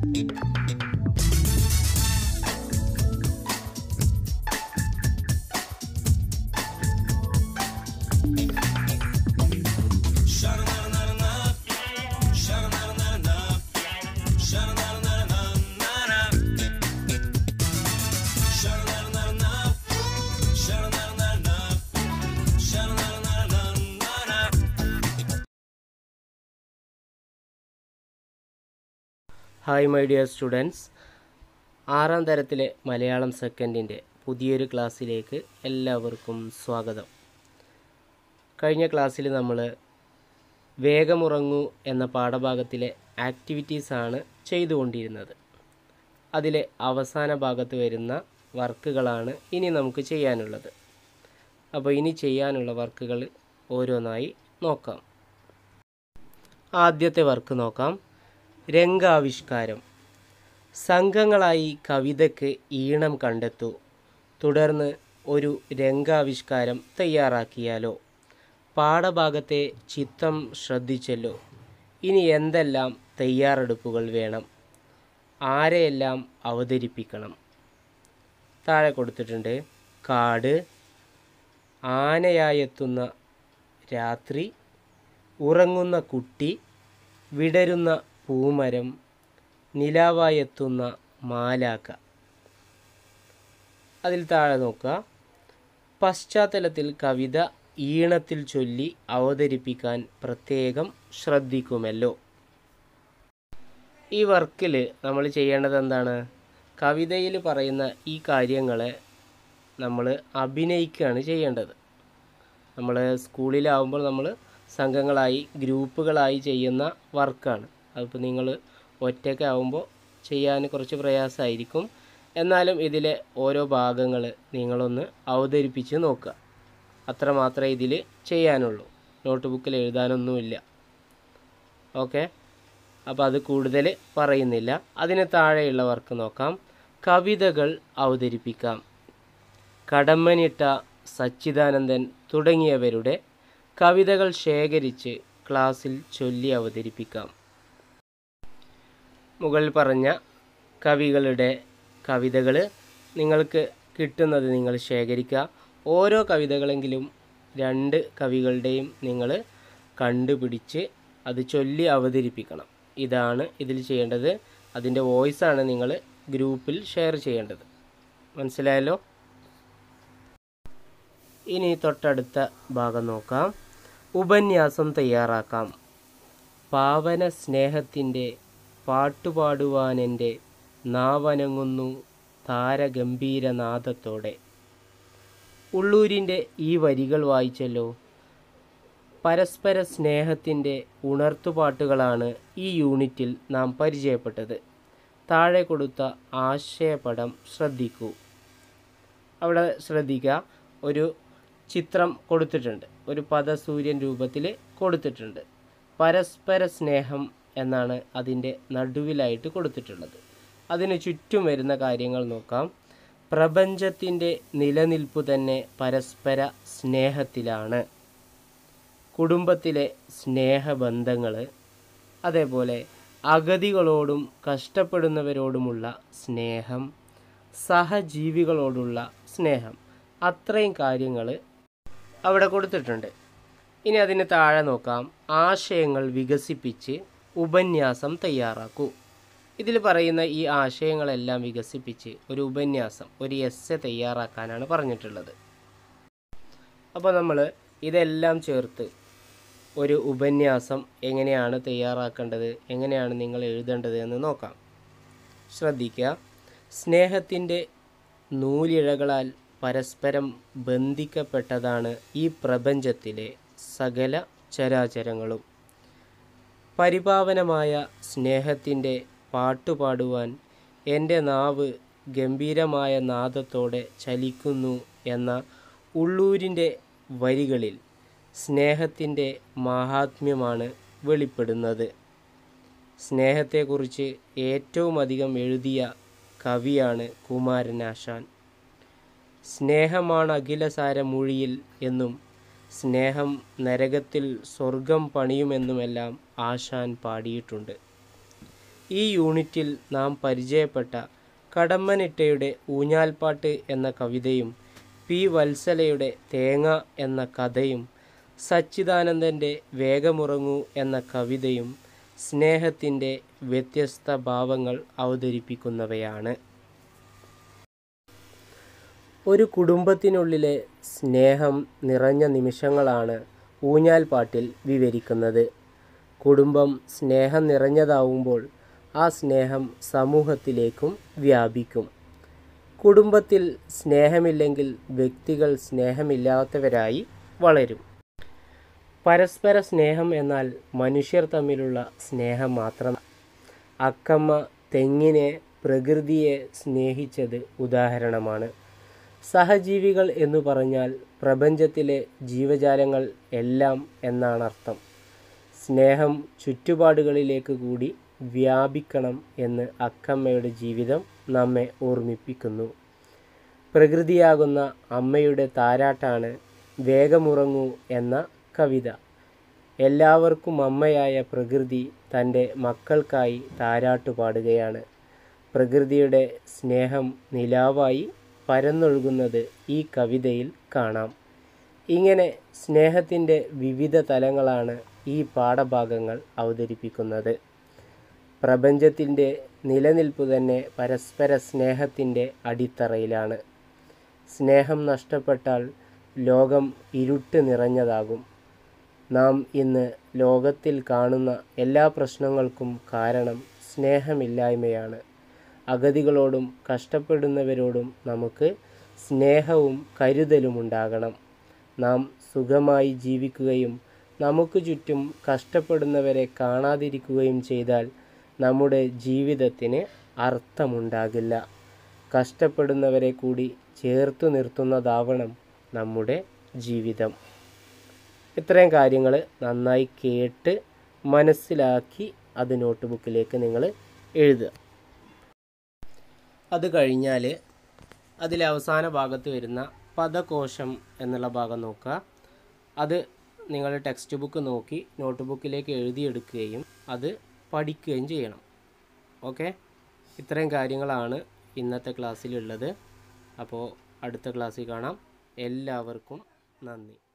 hi my dear students ആറാം തരത്തിലെ മലയാളം സെക്കൻഡിൻ്റെ പുതിയൊരു ക്ലാസ്സിലേക്ക് എല്ലാവർക്കും സ്വാഗതം കഴിഞ്ഞ ക്ലാസ്സിൽ നമ്മൾ വേഗമുറങ്ങൂ എന്ന പാഠഭാഗത്തിലെ ആക്ടിവിറ്റീസാണ് ചെയ്തുകൊണ്ടിരുന്നത് അതിലെ അവസാന ഭാഗത്ത് വരുന്ന വർക്കുകളാണ് ഇനി നമുക്ക് ചെയ്യാനുള്ളത് അപ്പോൾ ഇനി ചെയ്യാനുള്ള വർക്കുകൾ ഓരോന്നായി നോക്കാം ആദ്യത്തെ വർക്ക് നോക്കാം രംഗാവിഷ്കാരം സംഘങ്ങളായി കവിതയ്ക്ക് ഈണം കണ്ടെത്തൂ തുടർന്ന് ഒരു രംഗാവിഷ്കാരം തയ്യാറാക്കിയാലോ പാഠഭാഗത്തെ ചിത്രം ശ്രദ്ധിച്ചല്ലോ ഇനി എന്തെല്ലാം തയ്യാറെടുപ്പുകൾ വേണം ആരെയെല്ലാം അവതരിപ്പിക്കണം താഴെ കൊടുത്തിട്ടുണ്ട് കാട് ആനയായെത്തുന്ന രാത്രി ഉറങ്ങുന്ന കുട്ടി വിടരുന്ന പൂമരം നിലാവായെത്തുന്ന മാലാക്ക അതിൽ താഴെ നോക്കുക പശ്ചാത്തലത്തിൽ കവിത ഈണത്തിൽ ചൊല്ലി അവതരിപ്പിക്കാൻ പ്രത്യേകം ശ്രദ്ധിക്കുമല്ലോ ഈ വർക്കിൽ നമ്മൾ ചെയ്യേണ്ടത് എന്താണ് കവിതയിൽ പറയുന്ന ഈ കാര്യങ്ങളെ നമ്മൾ അഭിനയിക്കുകയാണ് ചെയ്യേണ്ടത് നമ്മൾ സ്കൂളിലാവുമ്പോൾ നമ്മൾ സംഘങ്ങളായി ഗ്രൂപ്പുകളായി ചെയ്യുന്ന വർക്കാണ് അതിപ്പോൾ നിങ്ങൾ ഒറ്റയ്ക്ക് ആവുമ്പോൾ ചെയ്യാൻ കുറച്ച് പ്രയാസമായിരിക്കും എന്നാലും ഇതിലെ ഓരോ ഭാഗങ്ങൾ നിങ്ങളൊന്ന് അവതരിപ്പിച്ച് നോക്കുക അത്ര മാത്രമേ ഇതിൽ ചെയ്യാനുള്ളൂ നോട്ട് ബുക്കിൽ എഴുതാനൊന്നുമില്ല ഓക്കെ അപ്പോൾ അത് കൂടുതൽ പറയുന്നില്ല അതിന് താഴെയുള്ള വർക്ക് നോക്കാം കവിതകൾ അവതരിപ്പിക്കാം കടമ്മനിട്ട സച്ചിദാനന്ദൻ തുടങ്ങിയവരുടെ കവിതകൾ ശേഖരിച്ച് ക്ലാസ്സിൽ ചൊല്ലി അവതരിപ്പിക്കാം മുകളിൽ പറഞ്ഞ കവികളുടെ കവിതകൾ നിങ്ങൾക്ക് കിട്ടുന്നത് നിങ്ങൾ ശേഖരിക്കുക ഓരോ കവിതകളെങ്കിലും രണ്ട് കവികളുടെയും നിങ്ങൾ കണ്ടുപിടിച്ച് അത് ചൊല്ലി അവതരിപ്പിക്കണം ഇതാണ് ഇതിൽ ചെയ്യേണ്ടത് അതിൻ്റെ വോയിസാണ് നിങ്ങൾ ഗ്രൂപ്പിൽ ഷെയർ ചെയ്യേണ്ടത് മനസ്സിലായല്ലോ ഇനി തൊട്ടടുത്ത ഭാഗം നോക്കാം ഉപന്യാസം തയ്യാറാക്കാം പാവന സ്നേഹത്തിൻ്റെ പാട്ടുപാടുവാനെൻ്റെ നാവനങ്ങുന്നു താരഗംഭീരനാദത്തോടെ ഉള്ളൂരിൻ്റെ ഈ വരികൾ വായിച്ചല്ലോ പരസ്പര സ്നേഹത്തിൻ്റെ ഉണർത്തുപാട്ടുകളാണ് ഈ യൂണിറ്റിൽ നാം പരിചയപ്പെട്ടത് താഴെ കൊടുത്ത ആശയപടം ശ്രദ്ധിക്കൂ അവിടെ ശ്രദ്ധിക്കുക ഒരു ചിത്രം കൊടുത്തിട്ടുണ്ട് ഒരു പദസൂര്യൻ രൂപത്തിൽ കൊടുത്തിട്ടുണ്ട് പരസ്പര സ്നേഹം എന്നാണ് അതിൻ്റെ നടുവിലായിട്ട് കൊടുത്തിട്ടുള്ളത് അതിന് ചുറ്റും വരുന്ന കാര്യങ്ങൾ നോക്കാം പ്രപഞ്ചത്തിൻ്റെ നിലനിൽപ്പ് തന്നെ പരസ്പര സ്നേഹത്തിലാണ് കുടുംബത്തിലെ സ്നേഹബന്ധങ്ങൾ അതേപോലെ അഗതികളോടും കഷ്ടപ്പെടുന്നവരോടുമുള്ള സ്നേഹം സഹജീവികളോടുള്ള സ്നേഹം അത്രയും കാര്യങ്ങൾ അവിടെ കൊടുത്തിട്ടുണ്ട് ഇനി അതിന് താഴെ നോക്കാം ആശയങ്ങൾ വികസിപ്പിച്ച് ഉപന്യാസം തയ്യാറാക്കൂ ഇതിൽ പറയുന്ന ഈ ആശയങ്ങളെല്ലാം വികസിപ്പിച്ച് ഒരു ഉപന്യാസം ഒരു എസ് എ തയ്യാറാക്കാനാണ് പറഞ്ഞിട്ടുള്ളത് അപ്പോൾ നമ്മൾ ഇതെല്ലാം ചേർത്ത് ഒരു ഉപന്യാസം എങ്ങനെയാണ് തയ്യാറാക്കേണ്ടത് എങ്ങനെയാണ് നിങ്ങൾ എഴുതേണ്ടത് എന്ന് നോക്കാം ശ്രദ്ധിക്കുക സ്നേഹത്തിൻ്റെ നൂലിഴകളാൽ പരസ്പരം ബന്ധിക്കപ്പെട്ടതാണ് ഈ പ്രപഞ്ചത്തിലെ സകല ചരാചരങ്ങളും പരിപാവനമായ സ്നേഹത്തിൻ്റെ പാട്ടുപാടുവാൻ എൻ്റെ നാവ് ഗംഭീരമായ നാദത്തോടെ ചലിക്കുന്നു എന്ന ഉള്ളൂരിൻ്റെ വരികളിൽ സ്നേഹത്തിൻ്റെ മാഹാത്മ്യമാണ് വെളിപ്പെടുന്നത് സ്നേഹത്തെക്കുറിച്ച് ഏറ്റവും അധികം എഴുതിയ കവിയാണ് കുമാരനാശാൻ സ്നേഹമാണ് അഖിലസാരമൊഴിയിൽ എന്നും സ്നേഹം നരകത്തിൽ സ്വർഗം പണിയുമെന്നുമെല്ലാം ആശാൻ പാടിയിട്ടുണ്ട് ഈ യൂണിറ്റിൽ നാം പരിചയപ്പെട്ട കടമ്മനിട്ടയുടെ ഊഞ്ഞാൽപ്പാട്ട് എന്ന കവിതയും പി വത്സലയുടെ തേങ്ങ എന്ന കഥയും സച്ചിദാനന്ദൻ്റെ വേഗമുറങ്ങൂ എന്ന കവിതയും സ്നേഹത്തിൻ്റെ വ്യത്യസ്ത ഭാവങ്ങൾ അവതരിപ്പിക്കുന്നവയാണ് ഒരു കുടുംബത്തിനുള്ളിലെ സ്നേഹം നിറഞ്ഞ നിമിഷങ്ങളാണ് ഊഞ്ഞാൽപ്പാട്ടിൽ വിവരിക്കുന്നത് കുടുംബം സ്നേഹം നിറഞ്ഞതാവുമ്പോൾ ആ സ്നേഹം സമൂഹത്തിലേക്കും വ്യാപിക്കും കുടുംബത്തിൽ സ്നേഹമില്ലെങ്കിൽ വ്യക്തികൾ സ്നേഹമില്ലാത്തവരായി വളരും പരസ്പര സ്നേഹം എന്നാൽ മനുഷ്യർ തമ്മിലുള്ള സ്നേഹം മാത്രം അക്കമ്മ തെങ്ങിനെ പ്രകൃതിയെ സ്നേഹിച്ചത് ഉദാഹരണമാണ് സഹജീവികൾ എന്നു പറഞ്ഞാൽ പ്രപഞ്ചത്തിലെ ജീവജാലങ്ങൾ എല്ലാം എന്നാണ് അർത്ഥം സ്നേഹം ചുറ്റുപാടുകളിലേക്ക് കൂടി വ്യാപിക്കണം എന്ന് അക്കമ്മയുടെ ജീവിതം നമ്മെ ഓർമ്മിപ്പിക്കുന്നു പ്രകൃതിയാകുന്ന അമ്മയുടെ താരാട്ടാണ് വേഗമുറങ്ങൂ എന്ന കവിത എല്ലാവർക്കും അമ്മയായ പ്രകൃതി തൻ്റെ മക്കൾക്കായി താരാട്ട് പാടുകയാണ് പ്രകൃതിയുടെ സ്നേഹം നിലാവായി പരന്നൊഴുകുന്നത് ഈ കവിതയിൽ കാണാം ഇങ്ങനെ സ്നേഹത്തിൻ്റെ വിവിധ തലങ്ങളാണ് ഈ പാഠഭാഗങ്ങൾ അവതരിപ്പിക്കുന്നത് പ്രപഞ്ചത്തിൻ്റെ നിലനിൽപ്പ് തന്നെ പരസ്പര സ്നേഹത്തിൻ്റെ അടിത്തറയിലാണ് സ്നേഹം നഷ്ടപ്പെട്ടാൽ ലോകം ഇരുട്ട് നിറഞ്ഞതാകും നാം ഇന്ന് ലോകത്തിൽ കാണുന്ന എല്ലാ പ്രശ്നങ്ങൾക്കും കാരണം സ്നേഹമില്ലായ്മയാണ് അഗതികളോടും കഷ്ടപ്പെടുന്നവരോടും നമുക്ക് സ്നേഹവും കരുതലും ഉണ്ടാകണം നാം സുഖമായി ജീവിക്കുകയും നമുക്ക് ചുറ്റും കഷ്ടപ്പെടുന്നവരെ കാണാതിരിക്കുകയും ചെയ്താൽ നമ്മുടെ ജീവിതത്തിന് അർത്ഥമുണ്ടാകില്ല കഷ്ടപ്പെടുന്നവരെ കൂടി ചേർത്തു നിർത്തുന്നതാവണം നമ്മുടെ ജീവിതം ഇത്രയും കാര്യങ്ങൾ നന്നായി കേട്ട് മനസ്സിലാക്കി അത് നോട്ട് ബുക്കിലേക്ക് നിങ്ങൾ എഴുതുക അത് കഴിഞ്ഞാൽ അതിലെ അവസാന ഭാഗത്ത് വരുന്ന പദകോശം എന്നുള്ള ഭാഗം നോക്കുക അത് നിങ്ങൾ ടെക്സ്റ്റ് ബുക്ക് നോക്കി നോട്ട് ബുക്കിലേക്ക് എഴുതിയെടുക്കുകയും അത് പഠിക്കുകയും ചെയ്യണം ഓക്കെ ഇത്രയും കാര്യങ്ങളാണ് ഇന്നത്തെ ക്ലാസ്സിലുള്ളത് അപ്പോൾ അടുത്ത ക്ലാസ്സിൽ കാണാം എല്ലാവർക്കും നന്ദി